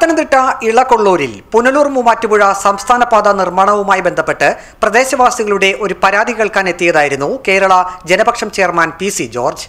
പത്തനംതിട്ട ഇളകൊള്ളൂരിൽ പുനലൂർ മൂവാറ്റുപുഴ സംസ്ഥാന പാത നിർമ്മാണവുമായി ബന്ധപ്പെട്ട് പ്രദേശവാസികളുടെ ഒരു പരാതി കേൾക്കാൻ എത്തിയതായിരുന്നു Kerala Janapaksham chairman P C George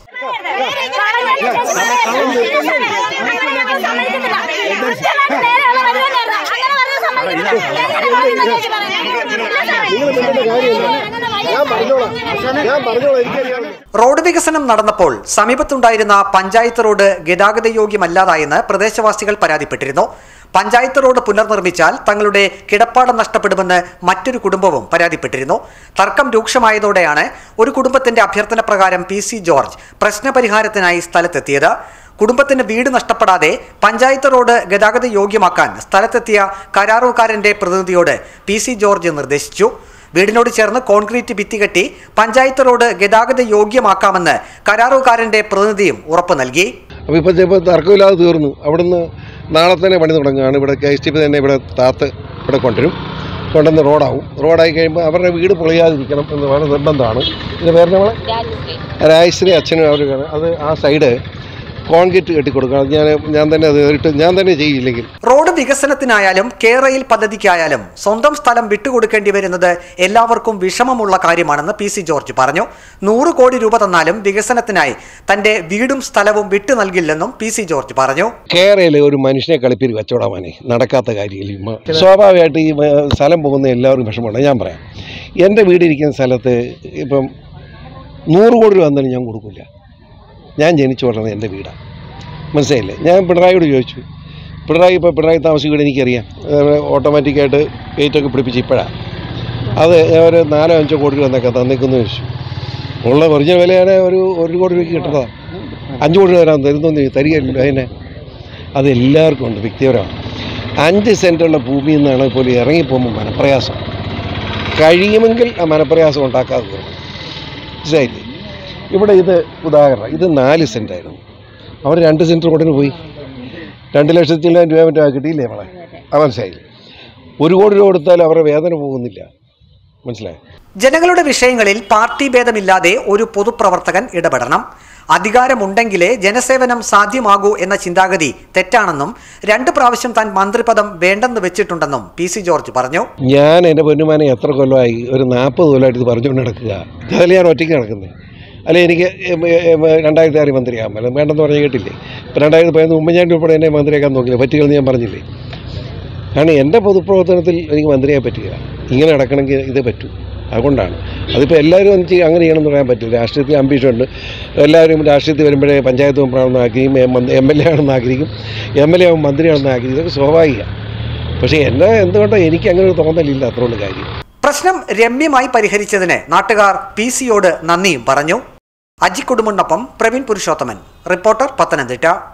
ഞാൻ പറഞ്ഞോളാം ഞാൻ പറഞ്ഞോളാം എനിക്കറിയാം റോഡ് വികസനം നടന്നപ്പോൾ സമീപത്തുണ്ടായിരുന്ന പഞ്ചായത്ത് റോഡ് ഗതാഗത യോഗ്യമല്ലാതായെന്ന് പ്രദേശവാസികൾ പരാതിപ്പെട്ടിരുന്നു പഞ്ചായത്ത് റോഡ് പുനർനിർമ്മിച്ചാൽ തങ്ങളുടെ കിടപ്പാടം നഷ്ടപ്പെടുമെന്ന് മറ്റൊരു കുടുംബവും പരാതിപ്പെട്ടിരുന്നു തർക്കം രൂക്ഷമായതോടെയാണ് ഒരു കുടുംബത്തിന്റെ അഭ്യർത്ഥന പ്രകാരം പി സി ജോർജ് പ്രശ്നപരിഹാരത്തിനായി സ്ഥലത്തെത്തിയത് കുടുംബത്തിന് വീട് നഷ്ടപ്പെടാതെ പഞ്ചായത്ത് റോഡ് ഗതാഗത യോഗ്യമാക്കാൻ സ്ഥലത്തെത്തിയ കരാറുകാരന്റെ പ്രതിനിധിയോട് പി സി ജോർജ് നിർദ്ദേശിച്ചു വീടിനോട് ചേർന്ന് കോൺക്രീറ്റ് ഭിത്തി കെട്ടി പഞ്ചായത്ത് റോഡ് ഗതാഗത യോഗ്യമാക്കാമെന്ന് കരാറുകാരന്റെ പ്രതിനിധിയും ഉറപ്പു നൽകി അപ്പോൾ ഇപ്പോൾ ഇപ്പോൾ തർക്കമില്ലാതെ തീർന്നു അവിടുന്ന് നാളെ തന്നെ പണി തുടങ്ങുകയാണ് ഇവിടെ കെ എസ് ടി പി തന്നെ ഇവിടെ താത്ത് ഇവിടെ കൊണ്ടുവരും കൊണ്ടുവന്ന് റോഡാവും റോഡായി കഴിയുമ്പോൾ അവരുടെ വീട് പൊളിയാതിരിക്കണം എന്ന് വളരെ നിർബന്ധമാണ് ഇതിൻ്റെ പേര് നമ്മളെ രാജശ്രീ അച്ഛനും അവർ അത് ആ സൈഡ് കോൺക്രീറ്റ് കെട്ടിക്കൊടുക്കണം അത് ഞാൻ ഞാൻ തന്നെ അത് നേരിട്ട് ഞാൻ തന്നെ ചെയ്യില്ലെങ്കിൽ റോഡ് വികസനത്തിനായാലും കേരയിൽ പദ്ധതിക്കായാലും സ്വന്തം സ്ഥലം വിട്ടുകൊടുക്കേണ്ടി വരുന്നത് എല്ലാവർക്കും വിഷമമുള്ള കാര്യമാണെന്ന് പി സി ജോർജ് പറഞ്ഞു നൂറ് കോടി രൂപ തന്നാലും വികസനത്തിനായി തന്റെ വീടും സ്ഥലവും വിട്ടു നൽകില്ലെന്നും പി സി ജോർജ് പറഞ്ഞു കേരളയിൽ ഒരു മനുഷ്യനെ കളിപ്പിൽ കച്ചവടമാനെ നടക്കാത്ത കാര്യമില്ല സ്വാഭാവികമായിട്ട് ഈ ഏ, സ്ഥലം പോകുന്ന എല്ലാവർക്കും വിഷമമുണ്ട് ഞാൻ പറയാം എൻ്റെ വീടിരിക്കുന്ന സ്ഥലത്ത് ഇപ്പം നൂറ് കോടി രൂപ തന്നാലും ഞാൻ കൊടുക്കില്ല ഞാൻ ജനിച്ചു വളർന്നത് എൻ്റെ വീടാണ് മനസ്സിലായില്ലേ ഞാൻ പിണറായിയോട് ചോദിച്ചു പിണറായി ഇപ്പോൾ പിണറായി താമസിക്കുന്ന വീട് എനിക്കറിയാം ഓട്ടോമാറ്റിക്കായിട്ട് ഗേറ്റൊക്കെ പിടിപ്പിച്ച് ഇപ്പോഴാണ് അത് ഒരു നാലോ അഞ്ചോ കോടി രൂപ എന്നൊക്കെ തന്നേക്കുന്നു ചോദിച്ചു ഉള്ള ഒറിജിനൽ വിലയാണ് ഒരു ഒരു കോടി രൂപയ്ക്ക് കിട്ടുന്നതാണ് അഞ്ച് കോടി രൂപ തരാൻ തരുന്നു തരികയില്ല അതിനെ അത് എല്ലാവർക്കും ഉണ്ട് വ്യക്തിപരമാണ് അഞ്ച് സെൻറ്റുള്ള ഭൂമിയിൽ നിന്നാണ് പോലും ഇറങ്ങിപ്പോകുമ്പോൾ മനപ്രയാസം കഴിയുമെങ്കിൽ ആ മനപ്രയാസം ഉണ്ടാക്കാതെ തീർന്നു മനസ്സിലായില്ലേ ഇവിടെ ഇത് ഉദാഹരണം ഇത് നാല് സെൻറ്റായിരുന്നു അവർ രണ്ട് സെൻറ്റ് റോഡിന് പോയി രണ്ട് ലക്ഷത്തിലും രൂപ മറ്റോ കിട്ടിയില്ലേ നമ്മളെ ആ മനസ്സിലായില്ലേ ഒരു കോടി രൂപ കൊടുത്താൽ അവരുടെ വേദന പോകുന്നില്ല മനസ്സിലായി ജനങ്ങളുടെ വിഷയങ്ങളിൽ പാർട്ടി ഭേദമില്ലാതെ ഒരു പൊതുപ്രവർത്തകൻ ഇടപെടണം അധികാരമുണ്ടെങ്കിലേ ജനസേവനം സാധ്യമാകൂ എന്ന ചിന്താഗതി തെറ്റാണെന്നും രണ്ട് പ്രാവശ്യം താൻ മന്ത്രിപദം വേണ്ടെന്ന് വെച്ചിട്ടുണ്ടെന്നും പി സി ജോർജ് പറഞ്ഞു ഞാൻ എൻ്റെ പൊന്നുമാനെ എത്ര കൊല്ലമായി ഒരു നാൽപ്പത് കൊല്ലമായിട്ട് ഇത് പറഞ്ഞുകൊണ്ട് നടക്കുക അതിൽ ഞാൻ ഒറ്റയ്ക്ക് നടക്കുന്നത് അല്ലെ എനിക്ക് എം, എം, രണ്ടായിരത്തി ആറ് മന്ത്രിയാകാൻ പറ്റും വേണ്ടെന്ന് പറഞ്ഞ് കേട്ടില്ലേ ഇപ്പം രണ്ടായിരത്തി പതിനൊന്ന് ഉമ്മൻചാണ്ടി ഉൾപ്പെടെ എന്നെ മന്ത്രിയാക്കാൻ നോക്കില്ല പറ്റുകയെന്ന് ഞാൻ പറഞ്ഞില്ലേ കാരണം എൻ്റെ പൊതുപ്രവർത്തനത്തിൽ എനിക്ക് മന്ത്രിയാൻ പറ്റുക ഇങ്ങനെ നടക്കണമെങ്കിൽ ഇത് പറ്റൂ അതുകൊണ്ടാണ് അതിപ്പോൾ എല്ലാവരും എനിക്ക് അങ്ങനെ ചെയ്യണമെന്ന് പറയാൻ പറ്റില്ല രാഷ്ട്രീയത്തിൽ അംബീഷൻ ഉണ്ട് എല്ലാവരും രാഷ്ട്രീയത്തിൽ വരുമ്പോഴേ പഞ്ചായത്ത് മെമ്പറാണെന്ന് ആഗ്രഹിക്കും എം എൽ എ ആണെന്ന് ആഗ്രഹിക്കും എം എൽ എ ആവും മന്ത്രിയാണെന്ന് ആഗ്രഹിക്കും ഇതൊക്കെ സ്വാഭാവികമാണ് പക്ഷേ എന്നെ എന്തുകൊണ്ടാണ് എനിക്ക് അങ്ങനെ ഒരു തോന്നലില്ല അത്രയുള്ള കാര്യം പ്രശ്നം രമ്യമായി പരിഹരിച്ചതിന് നാട്ടുകാർ പി സിയോട് നന്ദിയും പറഞ്ഞു അജി കുടുംബനൊപ്പം പ്രവീൺ പുരുഷോത്തമൻ റിപ്പോർട്ടർ പത്തനംതിട്ട